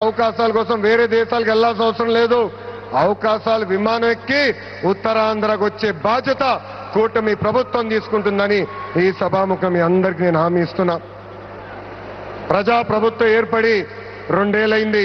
అవకాశాల కోసం వేరే దేశాలకు వెళ్లాల్సిన అవసరం లేదు అవకాశాలు విమానం ఎక్కి ఉత్తరాంధ్రకు వచ్చే బాధ్యత కూటమి ప్రభుత్వం తీసుకుంటుందని ఈ సభాముఖం మీ అందరికీ నేను హామీ ఇస్తున్నా ప్రజా ప్రభుత్వం ఏర్పడి రెండేళ్లైంది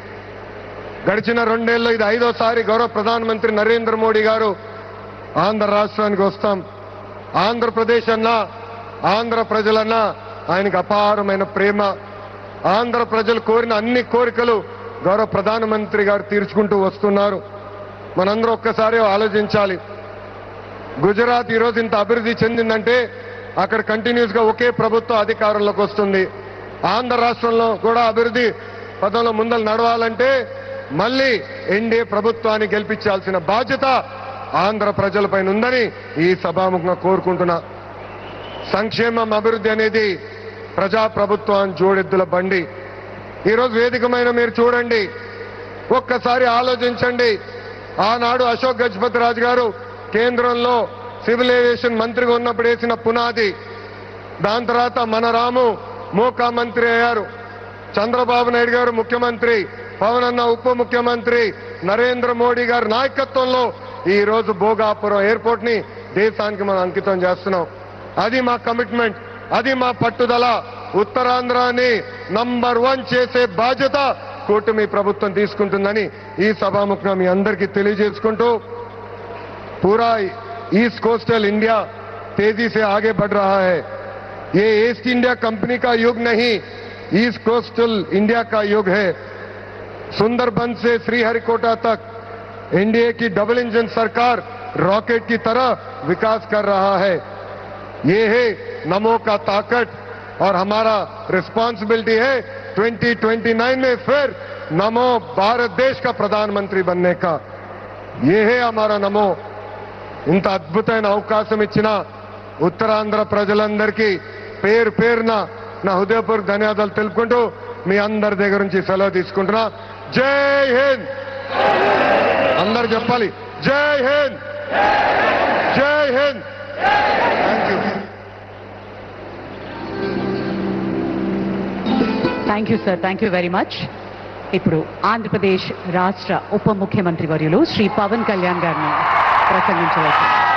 గడిచిన రెండేళ్ళు ఇది ఐదోసారి గౌరవ ప్రధానమంత్రి నరేంద్ర మోడీ గారు ఆంధ్ర రాష్ట్రానికి వస్తాం ఆంధ్రప్రదేశ్ అన్నా ఆంధ్ర ప్రజలన్నా ఆయనకు అపారమైన ప్రేమ ఆంధ్ర ప్రజలు కోరిన అన్ని కోరికలు గౌరవ ప్రధానమంత్రి గారు తీర్చుకుంటూ వస్తున్నారు మనందరూ ఒక్కసారి ఆలోచించాలి గుజరాత్ ఈరోజు ఇంత అభివృద్ధి చెందిందంటే అక్కడ కంటిన్యూస్ గా ఒకే ప్రభుత్వం అధికారంలోకి వస్తుంది ఆంధ్ర రాష్ట్రంలో కూడా అభివృద్ధి పదంలో ముందలు నడవాలంటే మళ్ళీ ఎన్డీఏ ప్రభుత్వాన్ని గెలిపించాల్సిన బాధ్యత ఆంధ్ర ప్రజలపైన ఉందని ఈ సభాముఖంగా కోరుకుంటున్నా సంక్షేమం అభివృద్ధి అనేది ప్రజా ప్రభుత్వం జోడెద్దుల బండి ఈరోజు వేదికమైన మీరు చూడండి ఒక్కసారి ఆలోచించండి ఆనాడు అశోక్ గజపతి రాజు గారు కేంద్రంలో సివిల్ ఏవియేషన్ మంత్రిగా ఉన్నప్పుడు వేసిన పునాది దాని తర్వాత మన రాము మోకా మంత్రి అయ్యారు చంద్రబాబు నాయుడు గారు ముఖ్యమంత్రి పవన్ అన్న ఉప ముఖ్యమంత్రి నరేంద్ర మోడీ గారి నాయకత్వంలో ఈ రోజు భోగాపురం ఎయిర్పోర్ట్ ని దేశానికి మనం అంకితం చేస్తున్నాం అది మా కమిట్మెంట్ అది మా పట్టుదల ఉత్తరాంధ్రాని నంబర్ వన్ చేసే బాధ్యత కూటమి ప్రభుత్వం తీసుకుంటుందని ఈ సభాముఖంగా మీ అందరికీ తెలియజేసుకుంటూ पूरा ईस्ट कोस्टल इंडिया तेजी से आगे बढ़ रहा है ये ईस्ट इंडिया कंपनी का युग नहीं ईस्ट कोस्टल इंडिया का युग है सुंदरबन से श्रीहरिकोटा तक एनडीए की डबल इंजन सरकार रॉकेट की तरह विकास कर रहा है ये है नमो का ताकत और हमारा रिस्पॉन्सिबिलिटी है 2029 में फिर नमो भारत देश का प्रधानमंत्री बनने का ये है हमारा नमो ఇంత అద్భుతమైన అవకాశం ఇచ్చిన ఉత్తరాంధ్ర ప్రజలందరికీ పేరు పేరున నా హృదయపూర్వక ధన్యవాదాలు తెలుపుకుంటూ మీ అందరి దగ్గర నుంచి సెలవు తీసుకుంటున్నా జై హింద్ అందరు చెప్పాలి Jai Hind Jai Hind thank you thank you sir thank you very much ఇప్పుడు ఆంధ్రప్రదేశ్ రాష్ట్ర ఉప ముఖ్యమంత్రి వర్యులు శ్రీ పవన్ కళ్యాణ్ గారిని ప్రసంగించవచ్చు